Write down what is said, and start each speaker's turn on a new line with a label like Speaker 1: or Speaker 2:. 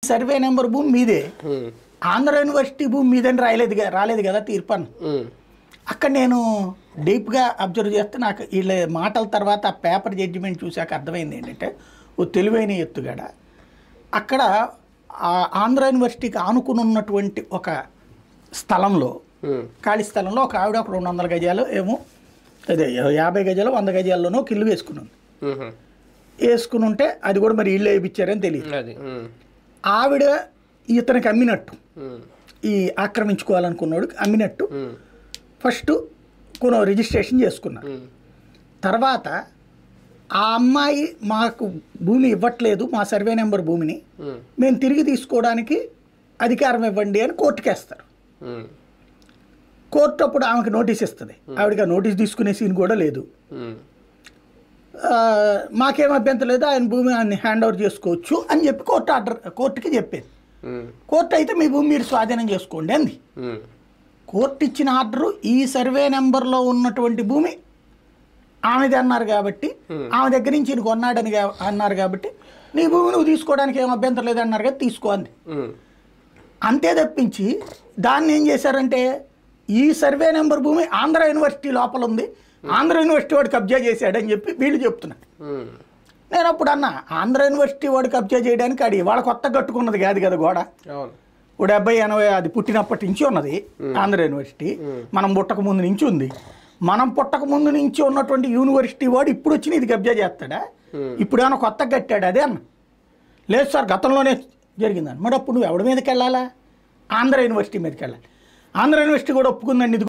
Speaker 1: survey number భూమి మీదే
Speaker 2: ఉమ్,
Speaker 1: Andhra university భూమి మీదని రాయలేదు గా- రాలేదు కదా తీర్పన్
Speaker 2: ఉమ్,
Speaker 1: అక్కడ నేను డీప్గా అబ్జర్వ్ చేస్తే నాకు వీళ్ళ మాటల తర్వాత ఆ పేపర్ జడ్జిమెంట్ చూశాక అర్థమైంది ఏంటంటే ఓ తెలివైన ఎత్తుగడ అక్కడ ఆ ఆంధ్ర యూనివర్సిటీకి ఆనుకుని ఉన్నటువంటి ఒక స్థలంలో
Speaker 2: ఉమ్,
Speaker 1: ఖాళీ స్థలంలో ఒక ఆవిడ ఒక రెండు వందల గజాలు ఏమో అదే యాభై గజాలు వంద గజాల్లోనో ఒక ఇల్లు వేసుకుని ఉంది
Speaker 2: ఉమ్,
Speaker 1: వేసుకుని ఉంటే అది కూడా మరి ఇల్లు వేయించారని తెలియదు
Speaker 2: అది ఉమ్,
Speaker 1: ఆవిడ ఇతనికి అమ్మినట్టు
Speaker 2: ఉమ్,
Speaker 1: ఈ ఆక్రమించుకోవాలనుకున్నాడు అమ్మినట్టు
Speaker 2: ఉమ్,
Speaker 1: ఫస్ట్ కొను రిజిస్ట్రేషన్ చేసుకున్నారు
Speaker 2: ఉమ్,
Speaker 1: తర్వాత ఆ అమ్మాయి మాకు భూమి ఇవ్వట్లేదు మా సర్వే నెంబర్ భూమిని
Speaker 2: ఉమ్,
Speaker 1: మేము తిరిగి తీసుకోవడానికి అధికారం ఇవ్వండి అని కోర్టుకేస్తారు
Speaker 2: ఉమ్,
Speaker 1: కోర్టు అప్పుడు ఆమెకు నోటీస్ ఇస్తుంది ఆవిడకి ఆ నోటీస్ తీసుకునే సీన్ కూడా లేదు
Speaker 2: ఉమ్,
Speaker 1: ఆ, మాకేం అభ్యంతరం లేదు ఆయన భూమి ఆయన హ్యాండ్ ఓవర్ చేసుకోవచ్చు అని చెప్పి కోర్టు ఆర్డర్ కోర్టుకి చెప్పింది
Speaker 2: ఉమ్,
Speaker 1: కోర్టు అయితే మీ భూమి మీరు స్వాధీనం చేసుకోండి అంది
Speaker 2: ఉమ్,
Speaker 1: కోర్టు ఇచ్చిన ఆర్డరు ఈ సర్వే నెంబర్లో ఉన్నటువంటి భూమి ఆమెది అన్నారు కాబట్టి ఆమె దగ్గర నుంచి ఈయన కొన్నాడని గా- అన్నారు కాబట్టి నీ భూమి నువ్వు తీసుకోవడానికి ఏం అభ్యంతరం లేదన్నారు కదా తీసుకో అంది
Speaker 2: ఉమ్,
Speaker 1: అంతే తప్పించి దాన్ని ఏం చేశారంటే ఈ సర్వే నెంబర్ భూమి ఆంధ్ర యూనివర్సిటీ లోపల ఉంది ఆంధ్ర యూనివర్సిటీ వాడు కబ్జా చేశాడని చెప్పి వీళ్ళు చెప్తున్నారు
Speaker 2: ఉమ్,
Speaker 1: నేను అప్పుడు అన్నా ఆంధ్ర యూనివర్సిటీ వాడు కబ్జా చేయడానికి అది వాళ్ళ కొత్త కట్టుకున్నది కాదు కదా గోడ
Speaker 2: అవును
Speaker 1: ఓ డెబ్బై ఎనభై అది పుట్టినప్పటి నుంచి ఉన్నది ఆంధ్ర యూనివర్సిటీ మనం పుట్టక ముందు నుంచి ఉంది మనం పుట్టక ముందు నుంచి ఉన్నటువంటి యూనివర్సిటీ వాడు ఇప్పుడు వచ్చి ఇది కబ్జా చేస్తాడా ఇప్పుడు ఏమైనా కొత్తగా కట్టాడు అదే అన్న లేదు సార్ గతంలోనే జరిగిందని మరి అప్పుడు నువ్వు ఎవడి మీదకి వెళ్ళాలా ఆంధ్ర యూనివర్సిటీ మీదకి వెళ్ళాలి ఆంధ్ర యూనివర్సిటీ కూడా ఒప్పుకుందండి ఇది